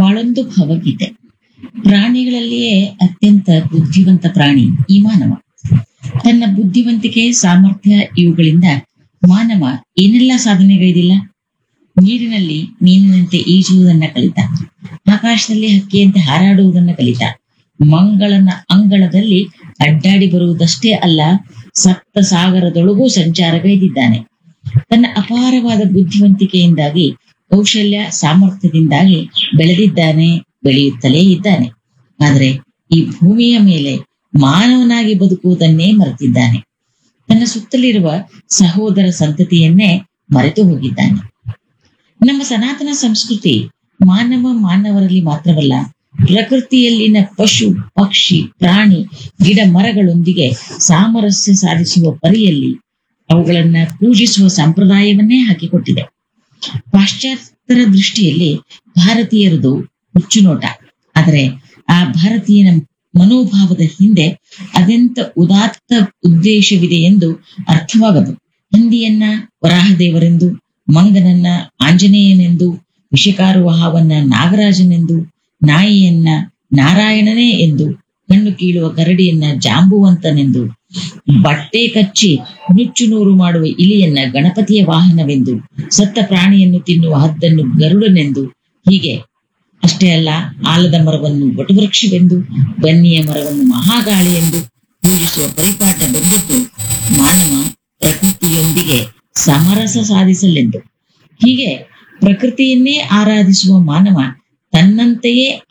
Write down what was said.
ಬಾಳೊಂದು ಭವಗೀತೆ ಪ್ರಾಣಿಗಳಲ್ಲಿಯೇ ಅತ್ಯಂತ ಬುದ್ಧಿವಂತ ಪ್ರಾಣಿ ಈ ಮಾನವ ತನ್ನ ಬುದ್ಧಿವಂತಿಕೆ ಸಾಮರ್ಥ್ಯ ಇವುಗಳಿಂದ ಮಾನವ ಏನೆಲ್ಲ ಸಾಧನೆಗೈದಿಲ್ಲ ನೀರಿನಲ್ಲಿ ಮೀನಿನಂತೆ ಈಜುವುದನ್ನ ಕಲಿತ ಆಕಾಶದಲ್ಲಿ ಹಕ್ಕಿಯಂತೆ ಹಾರಾಡುವುದನ್ನ ಕಲಿತ ಮಂಗಳನ ಅಂಗಳದಲ್ಲಿ ಅಡ್ಡಾಡಿ ಬರುವುದಷ್ಟೇ ಅಲ್ಲ ಸಪ್ತ ಸಾಗರದೊಳಗೂ ಸಂಚಾರಗೈದಿದ್ದಾನೆ ತನ್ನ ಅಪಾರವಾದ ಬುದ್ಧಿವಂತಿಕೆಯಿಂದಾಗಿ ಕೌಶಲ್ಯ ಸಾಮರ್ಥ್ಯದಿಂದಾಗಿ ಬೆಳೆದಿದ್ದಾನೆ ಬೆಳೆಯುತ್ತಲೇ ಇದ್ದಾನೆ ಆದರೆ ಈ ಭೂಮಿಯ ಮೇಲೆ ಮಾನವನಾಗಿ ಬದುಕುವುದನ್ನೇ ಮರೆತಿದ್ದಾನೆ ತನ್ನ ಸುತ್ತಲಿರುವ ಸಹೋದರ ಸಂತತಿಯನ್ನೇ ಮರೆತು ಹೋಗಿದ್ದಾನೆ ನಮ್ಮ ಸನಾತನ ಸಂಸ್ಕೃತಿ ಮಾನವ ಮಾನವರಲ್ಲಿ ಮಾತ್ರವಲ್ಲ ಪ್ರಕೃತಿಯಲ್ಲಿನ ಪಶು ಪಕ್ಷಿ ಪ್ರಾಣಿ ಗಿಡ ಮರಗಳೊಂದಿಗೆ ಸಾಮರಸ್ಯ ಸಾಧಿಸುವ ಪರಿಯಲ್ಲಿ ಅವುಗಳನ್ನ ಪೂಜಿಸುವ ಸಂಪ್ರದಾಯವನ್ನೇ ಹಾಕಿಕೊಟ್ಟಿದೆ ಪಾಶ್ಚಾತ್ಯರ ದೃಷ್ಟಿಯಲ್ಲಿ ಭಾರತೀಯರದು ಹುಚ್ಚುನೋಟ ಆದರೆ ಆ ಭಾರತೀಯನ ಮನೋಭಾವದ ಹಿಂದೆ ಅದೆಂತ ಉದಾತ್ತ ಉದ್ದೇಶವಿದೆ ಎಂದು ಅರ್ಥವಾಗದು ಹಂದಿಯನ್ನ ವರಾಹದೇವರೆಂದು ಮಂಗನನ್ನ ಆಂಜನೇಯನೆಂದು ವಿಷಕಾರುವ ಹಾವನ್ನ ನಾಗರಾಜನೆಂದು ನಾಯಿಯನ್ನ ನಾರಾಯಣನೇ ಎಂದು ಕಣ್ಣು ಕೀಳುವ ಕರಡಿಯನ್ನ ಜಾಂಬುವಂತನೆಂದು ಬಟ್ಟೆ ಕಚ್ಚಿ ನುಚ್ಚು ನೂರು ಮಾಡುವ ಇಲಿಯನ್ನ ಗಣಪತಿಯ ವಾಹನವೆಂದು ಸತ್ತ ಪ್ರಾಣಿಯನ್ನು ತಿನ್ನುವ ಹದ್ದನ್ನು ಗರುಡನೆಂದು ಹೀಗೆ ಅಷ್ಟೇ ಅಲ್ಲ ಆಲದ ಮರವನ್ನು ವಟವೃಕ್ಷವೆಂದು ಬನ್ನಿಯ ಮರವನ್ನು ಮಹಾಗಾಳಿ ಎಂದು ಪೂಜಿಸುವ ಪರಿಪಾಠ ಬಂದಿದ್ದು ಮಾನವ ಪ್ರಕೃತಿಯೊಂದಿಗೆ ಸಮರಸ ಸಾಧಿಸಲೆಂದು ಹೀಗೆ ಪ್ರಕೃತಿಯನ್ನೇ ಆರಾಧಿಸುವ ಮಾನವ ತನ್ನಂತೆಯೇ